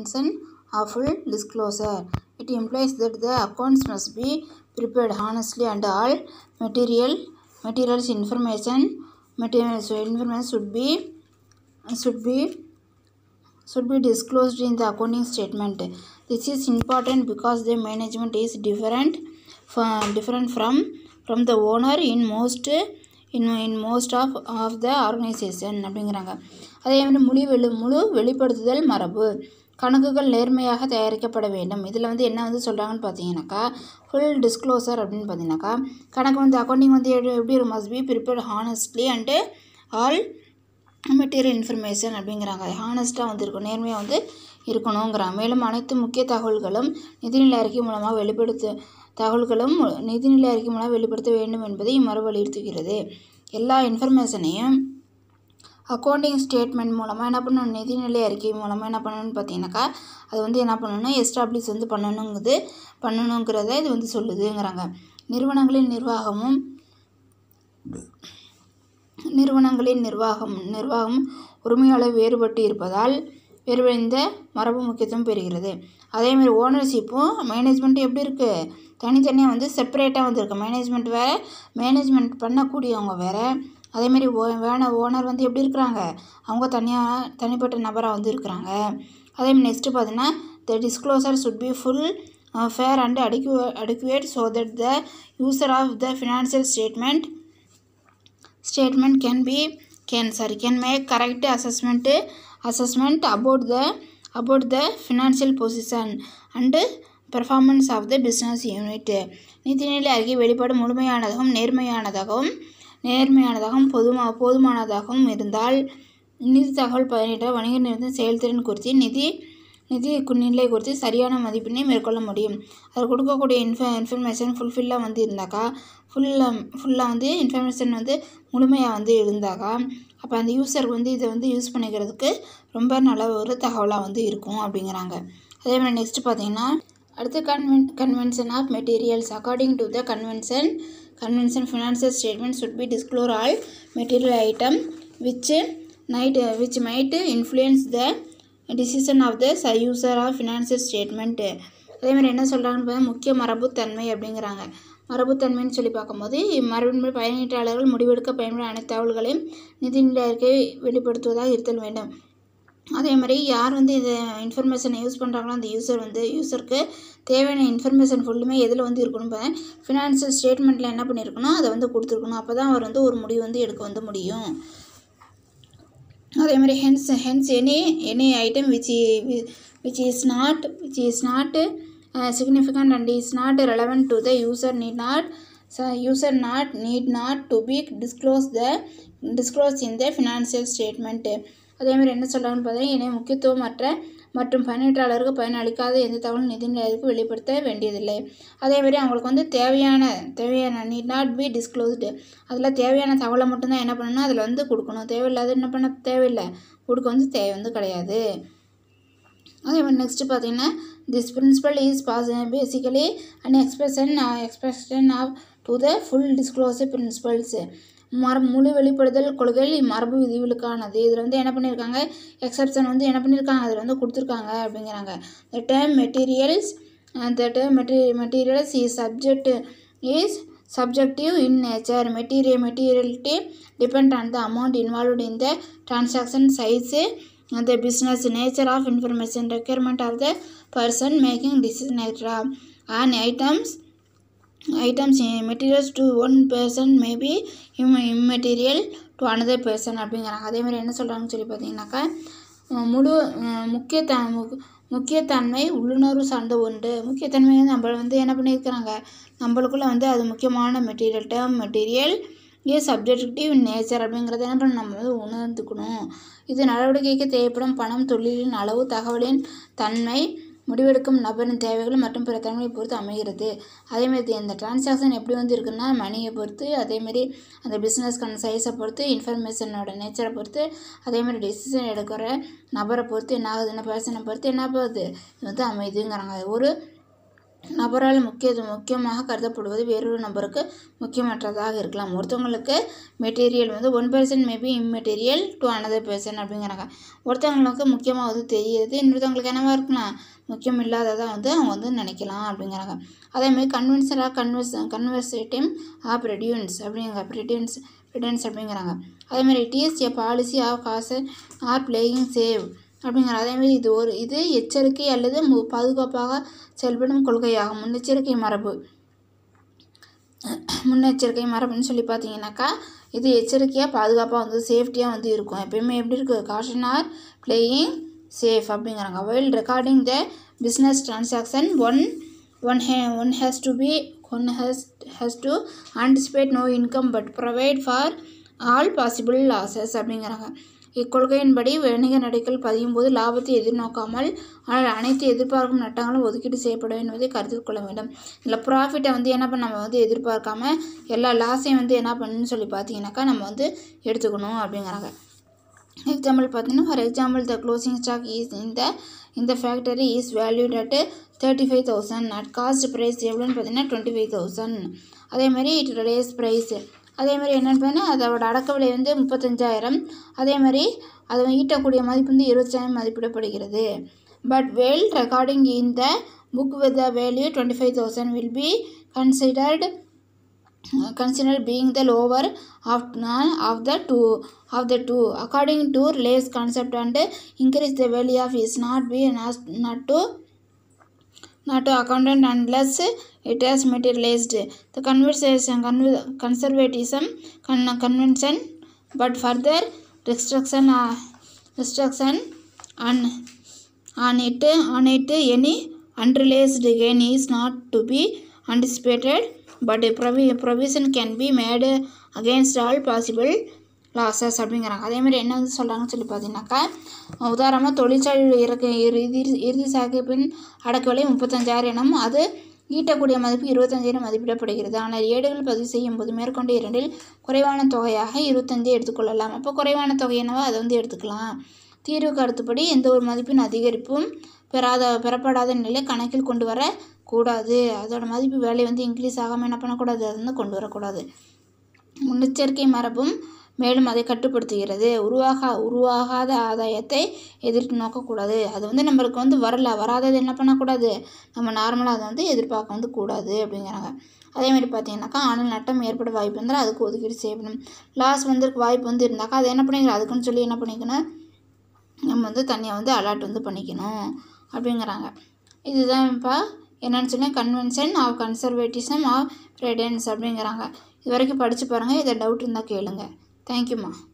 convention of full disclosure. It implies that the accounts must be prepared honestly and all material materials information materials information should be should be should be disclosed in the accounting statement. This is important because the management is different from different from from the owner in most in in most of of the organization அப்படிங்கிறாங்க அதே மாதிரி முழு வெளி முழு வெளிப்படுத்துதல் மரபு கணக்குகள் நேர்மையாக தயாரிக்கப்பட வேண்டும் இதில் வந்து என்ன வந்து சொல்கிறாங்கன்னு பார்த்தீங்கன்னாக்கா ஃபுல் டிஸ்க்ளோசர் அப்படின்னு பார்த்தீங்கன்னாக்கா கணக்கு வந்து அக்கௌண்டிங் வந்து எப்படி எப்படி must be prepared honestly and all material information அப்படிங்கிறாங்க ஹானஸ்ட்டாக வந்து இருக்கும் நேர்மையாக வந்து இருக்கணுங்கிறாங்க மேலும் அனைத்து முக்கிய தகவல்களும் நிதிநிலை அறிக்கை மூலமாக வெளிப்படுத்த தகவல்களும் நிதிநிலை அறிக்கை மூலமாக வெளிப்படுத்த வேண்டும் என்பதை இம்மறு வலியுறுத்துகிறது எல்லா இன்ஃபர்மேஷனையும் அக்கௌண்டிங் ஸ்டேட்மெண்ட் மூலமாக என்ன பண்ணணும் நிதிநிலை அறிக்கை மூலமாக என்ன பண்ணணும்னு பார்த்தீங்கன்னாக்கா அது வந்து என்ன பண்ணணும்னா எஸ்டாப்ளிஷ் வந்து பண்ணணுங்குது பண்ணணுங்கிறத இது வந்து சொல்லுதுங்கிறாங்க நிறுவனங்களின் நிர்வாகமும் நிறுவனங்களின் நிர்வாகம் நிர்வாகம் உரிமையாளர் வேறுபட்டு இருப்பதால் வேறுபடிந்த மரபு முக்கியத்துவம் பெறுகிறது அதேமாதிரி ஓனர்ஷிப்பும் மேனேஜ்மெண்ட்டும் எப்படி இருக்குது தனித்தனியாக வந்து செப்பரேட்டாக வந்துருக்கு மேனேஜ்மெண்ட் வேறு மேனேஜ்மெண்ட் பண்ணக்கூடியவங்க வேறு அதேமாரி ஓ வேண ஓனர் வந்து எப்படி இருக்கிறாங்க அவங்க தனியாக தனிப்பட்ட நபராக வந்து இருக்கிறாங்க அதேமாதிரி நெக்ஸ்ட்டு பார்த்தீங்கன்னா the disclosure should be full fair and adequ adequate so that the user of the financial statement statement can be can sorry can make correct assessment assessment about the about the financial position and performance of the business unit நிதிநிலை அறிக்கை வெளிப்பாடு முழுமையானதாகவும் நேர்மையானதாகவும் நேர்மையானதாகவும் பொதுமா போதுமானதாகவும் இருந்தால் நிதி தகவல் பயனிட்ட வணிக நிறுவனத்தின் செயல்திறன் குறித்து நிதி நிதி நிலை குறித்து சரியான மதிப்பினை மேற்கொள்ள முடியும் அது கொடுக்கக்கூடிய இன்ஃப இன்ஃபர்மேஷன் ஃபுல்ஃபில்லாக வந்து இருந்தாக்கா ஃபுல்லாக ஃபுல்லாக வந்து இன்ஃபர்மேஷன் வந்து முழுமையாக வந்து இருந்தாக்கா அப்போ அந்த யூசருக்கு வந்து இதை வந்து யூஸ் பண்ணிக்கிறதுக்கு ரொம்ப நல்ல ஒரு தகவலாக வந்து இருக்கும் அப்படிங்கிறாங்க அதே மாதிரி நெக்ஸ்ட் பார்த்தீங்கன்னா அடுத்து கன்வென் convention of materials according to the convention convention financial statement should be disclose all material item which night which might influence the decision of the ச யூசர் ஆஃப் ஃபினான்ஷியல் ஸ்டேட்மெண்ட்டு அதேமாதிரி என்ன சொல்கிறாங்கன்னு பார்த்தா முக்கிய மரபுத்தன்மை அப்படிங்கிறாங்க மரபுத்தன்மைன்னு சொல்லி பார்க்கும்போது இம்மரபின்படி பயனீட்டாளர்கள் முடிவெடுக்க பயன்படும் அனைத்து தகவல்களையும் நிதிநிலை அறிக்கை வெளிப்படுத்துவதாக இருத்தல் வேண்டும் அதே மாதிரி யார் வந்து இந்த இன்ஃபர்மேஷனை யூஸ் பண்ணுறாங்களோ அந்த யூசர் வந்து யூசருக்கு தேவையான இன்ஃபர்மேஷன் ஃபுல்லுமே எதில் வந்து இருக்கணும் பார்த்தா ஃபினான்ஷியல் ஸ்டேட்மெண்ட்டில் என்ன பண்ணியிருக்கணும் அதை வந்து கொடுத்துருக்கணும் அப்போ தான் அவர் வந்து ஒரு முடிவு வந்து எடுக்க வந்து முடியும் அதே மாதிரி hence hence any any item which which is not which is not significant and is not relevant to the user need not user not need not to be disclose the disclose in the financial statement அதேமாதிரி என்ன சொல்கிறாங்கன்னு பார்த்தீங்கன்னா இணை முக்கியத்துவமற்ற மற்றும் பயனீட்டாளருக்கு பயனளிக்காத எந்த தகவலும் நிதிநிலையருக்கு வெளிப்படுத்த வேண்டியதில்லை அதேமாதிரி அவங்களுக்கு வந்து தேவையான தேவையான நீட் நாட் பி டிஸ்க்ளோஸ்டு அதில் தேவையான தகவலை மட்டும்தான் என்ன பண்ணணும் அதில் வந்து கொடுக்கணும் தேவையில்லாத என்ன பண்ண தேவையில்லை கொடுக்க வந்து தேவை வந்து கிடையாது அதே மாதிரி நெக்ஸ்ட்டு பார்த்தீங்கன்னா this principle is pass basically an expression expression of to the full disclosure principles மர முழு வெளிப்படுதல் கொள்கைகள் இம்மரபு விதிவிலக்கானது இதில் வந்து என்ன பண்ணியிருக்காங்க எக்ஸப்ஷன் வந்து என்ன பண்ணியிருக்காங்க அதில் வந்து கொடுத்துருக்காங்க அப்படிங்கிறாங்க the term materials the term mate materials is subject is subjective in nature material materiality depend on the amount involved in the transaction size and the business nature of information requirement of the person making decision etc on items items uh, materials to one person may be im- immaterial to another person அப்படிங்கிறாங்க அதே மாதிரி என்ன சொல்கிறாங்கன்னு சொல்லி பார்த்தீங்கன்னாக்கா அஹ் முழு அஹ் முக்கியத்த முக்- முக்கியத்தன்மை உள்ளுணர்வு சார்ந்த ஒன்று முக்கியத்தன்மை வந்து நம்ம வந்து என்ன பண்ணியிருக்கிறாங்க நம்மளுக்குள்ள வந்து அது முக்கியமான material term material a subjective nature அப்படிங்கிறத என்ன பண்ணணும் நம்ம வந்து உணர்ந்துக்கணும் இது நடவடிக்கைக்கு தேவைப்படும் பணம் தொழிலின் அளவு தகவலின் தன்மை முடிவெடுக்கும் நபரின் தேவைகள் மற்றும் பிற தன்மையை பொறுத்து அமைகிறது அதேமாதிரி அந்த டிரான்சாக்ஷன் எப்படி வந்து இருக்குன்னா மணியை பொறுத்து அதேமாரி அந்த பிஸ்னஸ்க்கான சைஸை பொறுத்து இன்ஃபர்மேஷனோட நேச்சரை பொறுத்து அதேமாதிரி டெசிஷன் எடுக்கிற நபரை பொறுத்து என்ன ஆகுதுன்னு பர்சனை பொறுத்து என்ன போகுது இது வந்து அமைதுங்கிறாங்க ஒரு நபரால் முக்கிய முக்கியமாக கருதப்படுவது வேறொரு நபருக்கு முக்கியமற்றதாக இருக்கலாம் ஒருத்தவங்களுக்கு மெட்டீரியல் வந்து one person maybe immaterial to another person அப்படிங்கிறாங்க ஒருத்தவங்களுக்கு முக்கியமாக வந்து தெரியுது இன்னொருத்தவங்களுக்கு என்னவா இருக்கலாம் முக்கியம் இல்லாததாக வந்து அவங்க வந்து நினைக்கலாம் அப்படிங்கிறாங்க அதேமாதிரி கன்வென்சராக கன்வெர்ஸ் கன்வெர்சேட்டிவ் ஆப் ரெடியூன்ஸ் அப்படிங்கிற ப்ரிடியூன்ஸ் ரிட்டர்ன்ஸ் அப்படிங்கிறாங்க அதேமாதிரி it is a policy of காசு ஆர் பிளேயிங் சேவ் அப்படிங்கிற அதேமாதிரி இது ஒரு இது எச்சரிக்கை அல்லது மு பாதுகாப்பாக செயல்படும் கொள்கையாகும் முன்னெச்சரிக்கை மரபு முன்னெச்சரிக்கை மரபுன்னு சொல்லி பார்த்தீங்கன்னாக்கா இது எச்சரிக்கையாக பாதுகாப்பாக வந்து சேஃப்டியாக வந்து இருக்கும் எப்பயுமே எப்படி இருக்குது காஷன் ஆர் பிளேயிங் சேஃப் அப்படிங்கிறாங்க while recording the business transaction one one he one has to be one has has to anticipate no income but provide for all possible losses அப்படிங்கிறாங்க இக்கொள்கையின்படி வணிக நடைகள் பதியும் போது லாபத்தை எதிர்நோக்காமல் ஆனால் அனைத்து எதிர்பார்க்கும் நட்டங்களும் ஒதுக்கீடு செய்யப்படும் என்பதை கருத்தில் கொள்ள வேண்டும் இதில் ப்ராஃபிட்டை வந்து என்ன பண்ண நம்ம வந்து எதிர்பார்க்காம எல்லா லாஸையும் வந்து என்ன பண்ணணும்னு சொல்லி பார்த்தீங்கன்னாக்கா நம்ம வந்து எடுத்துக்கணும் அப்படிங்கிறாங்க எக்ஸாம்பிள் பார்த்தீங்கன்னா for example the closing stock is இந்த இந்த factory is valued at thirty five thousand at cost price எவ்வளோன்னு பார்த்தீங்கன்னா டுவெண்ட்டி ஃபைவ் தௌசண்ட் அதேமாதிரி டுடேஸ் ப்ரைஸ் அதேமாதிரி என்னென்னு பார்த்தீங்கன்னா அதோட அடக்க விலை வந்து முப்பத்தஞ்சாயிரம் அதேமாதிரி அதை ஈட்டக்கூடிய மதிப்பு வந்து இருபத்தாயிரம் மதிப்பிடப்படுகிறது but well recording in the book with the value twenty five thousand will be considered considered being the lower of none of the two of the two according to Lay's concept and increase the value of is not be not, not to not to accountant unless it has materialized the conversation conv- conservatism con- convention but further restriction uh, restriction on on it on it any unrealized gain is not to be anticipated but a provi- provision can be made against all possible losses அப்படிங்கிறாங்க அதேமாதிரி என்ன வந்து சொல்கிறாங்கன்னு சொல்லி பார்த்தீங்கன்னாக்கா உதாரணமாக தொழிற்சாலையில் இறக்க இறுதி இறுதி சாகிப்பின் அடக்க விலை முப்பத்தஞ்சாயிரம் எனும் அது ஈட்டக்கூடிய மதிப்பு இருபத்தஞ்சாயிரம் மதிப்பிடப்படுகிறது ஆனால் ஏடுகள் பதிவு செய்யும் போது மேற்கொண்ட இரண்டில் குறைவான தொகையாக இருபத்தஞ்சை எடுத்துக்கொள்ளலாம் அப்போ குறைவான தொகை என்னவோ அதை வந்து எடுத்துக்கலாம் தீர்வு கருத்துப்படி எந்த ஒரு மதிப்பின் அதிகரிப்பும் பெறாத பெறப்படாத நிலை கணக்கில் கொண்டு வர கூடாது அதோட மதிப்பு வேலை வந்து இன்க்ரீஸ் ஆகாமல் என்ன பண்ணக்கூடாது அது வந்து கொண்டு வரக்கூடாது முன்னெச்சரிக்கை மரபும் மேலும் அதை கட்டுப்படுத்துகிறது உருவாக உருவாகாத ஆதாயத்தை எதிர்த்து நோக்கக்கூடாது அது வந்து நம்மளுக்கு வந்து வரல வராதது என்ன பண்ணக்கூடாது நம்ம நார்மலாக அதை வந்து எதிர்பார்க்க வந்து கூடாது அப்படிங்கிறாங்க அதேமாதிரி பார்த்தீங்கன்னாக்கா ஆனால் நட்டம் ஏற்பட வாய்ப்பு இருந்தால் அதுக்கு ஒதுக்கீடு செய்யணும் லாஸ் வந்திருக்கு வாய்ப்பு வந்து இருந்தாக்கா அதை என்ன பண்ணிக்கலாம் அதுக்குன்னு சொல்லி என்ன பண்ணிக்கணும் நம்ம வந்து தனியாக வந்து அலர்ட் வந்து பண்ணிக்கணும் அப்படிங்கிறாங்க இதுதான் இப்போ என்னன்னு சொன்னால் convention of conservatism of prudence அப்படிங்கிறாங்க இது வரைக்கும் படித்து பாருங்கள் இதை டவுட் இருந்தால் கேளுங்க தேங்க்யூம்மா